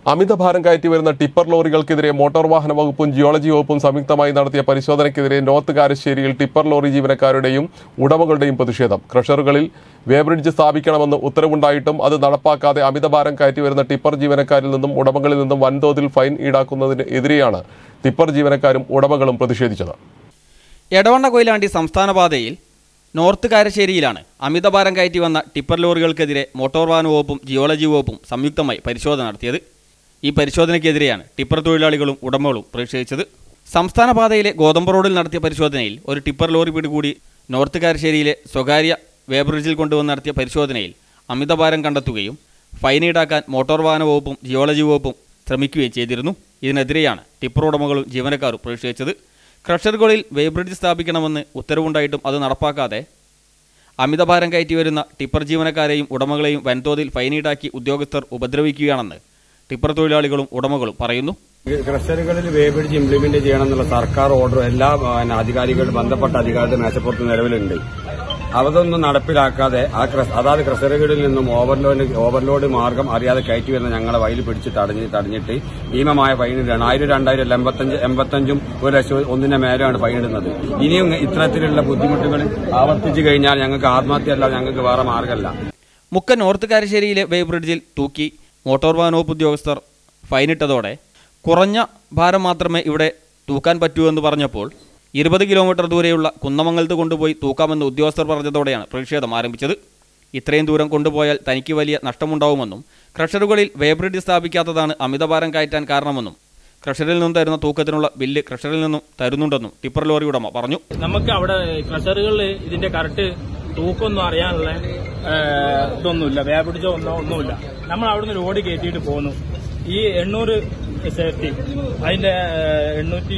അമിതഭാരം കയറ്റി വരുന്ന tipper ലോറികൾക്കെതിരെ motor വാഹന വകുപ്പും ജിയോളജി വകുപ്പും സംയുക്തമായി നടത്തിയ പരിശോധനയ്ക്കെതിരെ നോർത്ത് കാരശ്ശേരിയിൽ ടിപ്പർ ലോറി ജീവനക്കാരുടെയും ഉടമകളുടെയും പ്രതിഷേധം ക്രഷറുകളിൽ വേബ്രിഡ്ജ് സ്ഥാപിക്കണമെന്ന് ഉത്തരവുണ്ടായിട്ടും അത് നടപ്പാക്കാതെ അമിതഭാരം കയറ്റി വരുന്ന ടിപ്പർ ജീവനക്കാരിൽ നിന്നും ഉടമകളിൽ നിന്നും വൻതോതിൽ ഫൈൻ ഈടാക്കുന്നതിന് എതിരെയാണ് ടിപ്പർ ജീവനക്കാരും ഉടമകളും പ്രതിഷേധിച്ചത് എടവണ്ണ കൊയിലാണ്ടി സംസ്ഥാന പാതയിൽ നോർത്ത് കാരശ്ശേരിയിലാണ് അമിതഭാരം കയറ്റി വന്ന ടിപ്പർ ലോറികൾക്കെതിരെ മോട്ടോർ വാഹന വകുപ്പും ജിയോളജി വകുപ്പും സംയുക്തമായി പരിശോധന നടത്തിയത് ഈ പരിശോധനയ്ക്കെതിരെയാണ് ടിപ്പർ തൊഴിലാളികളും ഉടമകളും പ്രതിഷേധിച്ചത് സംസ്ഥാന പാതയിലെ ഗോതമ്പ് റോഡിൽ നടത്തിയ പരിശോധനയിൽ ഒരു ടിപ്പർ ലോറി പിടികൂടി നോർത്ത് കാരശ്ശേരിയിലെ സ്വകാര്യ വേബ്രിഡ്ജിൽ കൊണ്ടുവന്ന് നടത്തിയ പരിശോധനയിൽ അമിതഭാരം കണ്ടെത്തുകയും ഫൈൻ ഈടാക്കാൻ മോട്ടോർ വാഹന വകുപ്പും ജിയോളജി വകുപ്പും ശ്രമിക്കുകയും ചെയ്തിരുന്നു ഇതിനെതിരെയാണ് ടിപ്പർ ഉടമകളും ജീവനക്കാരും പ്രതിഷേധിച്ചത് ക്രഷറുകളിൽ വേബ്രിഡ്ജ് സ്ഥാപിക്കണമെന്ന് ഉത്തരവുണ്ടായിട്ടും അത് നടപ്പാക്കാതെ അമിതഭാരം കയറ്റി വരുന്ന ടിപ്പർ ജീവനക്കാരെയും ഉടമകളെയും വൻതോതിൽ ഫൈൻ ഈടാക്കി ഉദ്യോഗസ്ഥർ ഉപദ്രവിക്കുകയാണെന്ന് ടിപ്പർ തൊഴിലാളികളും ഉടമകളും പറയുന്നു ക്രഷറുകളിൽ വേബ്രിഡ്ജ് ഇംപ്ലിമെന്റ് ചെയ്യണം എന്നുള്ള സർക്കാർ ഓർഡർ എല്ലാ പിന്നെ, അധികാരികളും ബന്ധപ്പെട്ട അധികാരികളുടെ മേശപ്പുറത്ത് നിലവിലുണ്ട് അതൊന്നും നടപ്പിലാക്കാതെ ആ ക്രഷ് അതാത് ക്രഷറുകളിൽ നിന്നും ഓവർലോഡ് ഓവർലോഡ് മാർഗം അറിയാതെ കയറ്റി വരുന്ന ഞങ്ങളെ വയൽ പിടിച്ച് തടഞ്ഞ് തടഞ്ഞിട്ട് ഭീമമായ ഫൈൻ ഇടണം ആയിരം രണ്ടായിരം അല്ല എൺപത്തഞ്ച് എൺപത്തഞ്ചും ഒരു ലക്ഷം ഒന്നിന്റെ മേലെയാണ് ഫൈൻ ഇടുന്നത് ഇനിയും ഇത്തരത്തിലുള്ള ബുദ്ധിമുട്ടുകൾ ആവർത്തിച്ചു കഴിഞ്ഞാൽ ഞങ്ങൾക്ക് ആത്മഹത്യ അല്ല ഞങ്ങൾക്ക് വേറെ മാർഗമല്ല മുക്ക നോർത്ത് കാരശ്ശേരിയിലെ വേ ബ്രിഡ്ജിൽ തൂക്കി മോട്ടോർ വാഹന വകുപ്പ് ഉദ്യോഗസ്ഥർ ഫൈനിട്ടതോടെ കുറഞ്ഞ ഭാരം മാത്രമേ ഇവിടെ തൂക്കാൻ പറ്റൂ എന്ന് പറഞ്ഞപ്പോൾ ഇരുപത് കിലോമീറ്റർ ദൂരെയുള്ള കുന്നമംഗലത്ത് കൊണ്ടുപോയി തൂക്കാമെന്ന് ഉദ്യോഗസ്ഥർ പറഞ്ഞതോടെയാണ് പ്രതിഷേധം ആരംഭിച്ചത് ഇത്രയും ദൂരം കൊണ്ടുപോയാൽ തനിക്ക് വലിയ നഷ്ടമുണ്ടാവുമെന്നും ക്രഷറുകളിൽ വേബ്രിഡ്ജ് സ്ഥാപിക്കാത്തതാണ് അമിതഭാരം കയറ്റാൻ കാരണമെന്നും ക്രഷറിൽ നിന്നും തരുന്ന തൂക്കത്തിനുള്ള ബില്ല് ക്രഷറിൽ നിന്നും തരുന്നുണ്ടെന്നും ടിപ്പർ ലോറി ഉടമ പറഞ്ഞു നമുക്ക് അവിടെ ക്രഷറുകളിൽ ഇതിന്റെ കറക്റ്റ് തൂക്കൊന്നും അറിയാനുള്ള ഏ, ഇതൊന്നുമില്ല വേപിടിച്ചോ ഒന്നോ ഒന്നുമില്ല നമ്മൾ അവിടുന്ന് ലോഡ് കയറ്റിയിട്ട് പോന്നു ഈ എണ്ണൂറ് സേഫ്റ്റി അതിന്റെ ഏ, എണ്ണൂറ്റി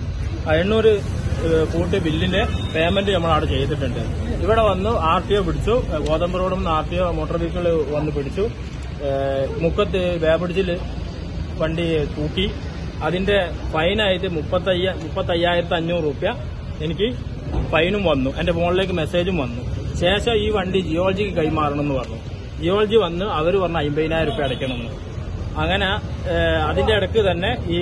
ആ, എണ്ണൂറ് ഏ, കൂട്ട് ബില്ലിന്റെ പേയ്മെന്റ് നമ്മൾ അവിടെ ചെയ്തിട്ടുണ്ട് ഇവിടെ വന്നു ആർ ടി ഒ പിടിച്ചു ഏ, ഗോതമ്പ് റോഡിൽ നിന്ന് R T O motor vehicle വന്ന് പിടിച്ചു ഏ, മുക്കത്ത് വേപിടിച്ചിൽ വണ്ടി തൂക്കി അതിന്റെ ഫൈനായിട്ട് മുപ്പത്തയ്യ മുപ്പത്തയ്യായിരത്തി അഞ്ഞൂറ് റുപ്യ എനിക്ക് ഫൈനും വന്നു എന്റെ ഫോണിലേക്ക് മെസ്സേജും വന്നു ശേഷം ഈ വണ്ടി ജിയോളജിക്ക് കൈമാറണം എന്ന് പറഞ്ഞു ജിയോളജി വന്ന് അവർ പറഞ്ഞു അമ്പതിനായിരം റുപ്യ അടയ്ക്കണമെന്ന് അങ്ങനെ ഏഹ്, അതിന്റെ ഇടയ്ക്ക് തന്നെ ഈ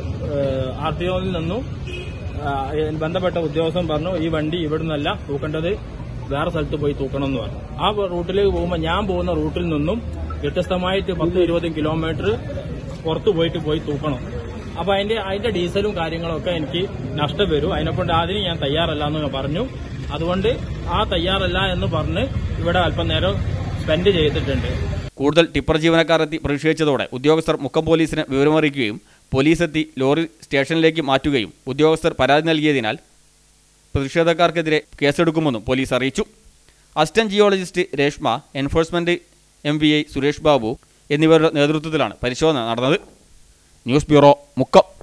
ആർ ടി ഒയിൽ നിന്നും ആ, ബന്ധപ്പെട്ട ഉദ്യോഗസ്ഥൻ പറഞ്ഞു ഈ വണ്ടി ഇവിടെ നിന്നല്ല തൂക്കേണ്ടത് വേറെ സ്ഥലത്ത് പോയി തൂക്കണം എന്ന് പറഞ്ഞു ആ റൂട്ടിലേക്ക് പോകുമ്പോൾ ഞാൻ പോകുന്ന റൂട്ടിൽ നിന്നും വ്യത്യസ്തമായിട്ട് പത്ത് ഇരുപത് കിലോമീറ്റർ പുറത്തു പോയിട്ട് പോയി തൂക്കണം അപ്പൊ അതിന്റെ അതിന്റെ ഡീസലും കാര്യങ്ങളും ഒക്കെ എനിക്ക് നഷ്ടം വരും അതിനെക്കൊണ്ട് അതിന് ഞാൻ തയ്യാറല്ല എന്ന് പറഞ്ഞു അതുകൊണ്ട് ആ തയ്യാറല്ല എന്ന് പറഞ്ഞ് ഇവിടെ അല്പം നേരം സ്പെൻഡ് ചെയ്തിട്ടുണ്ട് കൂടുതൽ ടിപ്പർ ജീവനക്കാർ എത്തി പ്രതിഷേധിച്ചതോടെ ഉദ്യോഗസ്ഥർ മുക്കം പോലീസിന് വിവരമറിയിക്കുകയും പോലീസ് എത്തി ലോറി സ്റ്റേഷനിലേക്ക് മാറ്റുകയും ഉദ്യോഗസ്ഥർ പരാതി നൽകിയതിനാൽ പ്രതിഷേധക്കാർക്കെതിരെ കേസെടുക്കുമെന്നും പോലീസ് അറിയിച്ചു assistant geologist Reshma enforcement M V I Suresh Babu എന്നിവരുടെ നേതൃത്വത്തിലാണ് പരിശോധന നടന്നത് ന്യൂസ് ബ്യൂറോ മുക്കം